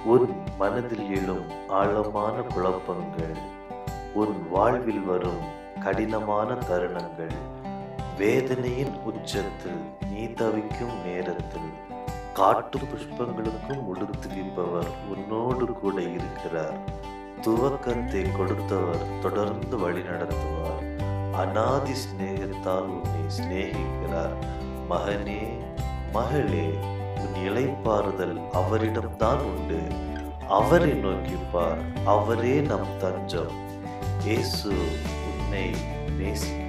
உன் மனதில் எழும் ஆழமான குழப்பங்கள் உன் வாழ்வில் வரும் கடினமான தருணங்கள் வேதனையின் உச்சத்தில் நீ தவிக்கும் நேரத்தில் காட்டு புஷ்பங்களுக்கும் உடுத்துவிப்பவர் உன்னோடு கூட இருக்கிறார் துவக்கத்தை கொடுத்தவர் தொடர்ந்து வழிநடத்துவார் அனாதி சிநேகத்தால் உன்னை சிநேகிக்கிறார் மகனே மகளே உன் இலைப்பாறுதல் அவரிடம்தான் உண்டு அவரை நோக்கிப்பார் அவரே நம் தஞ்சம் இயேசு உன்னை நேசிக்கிறார்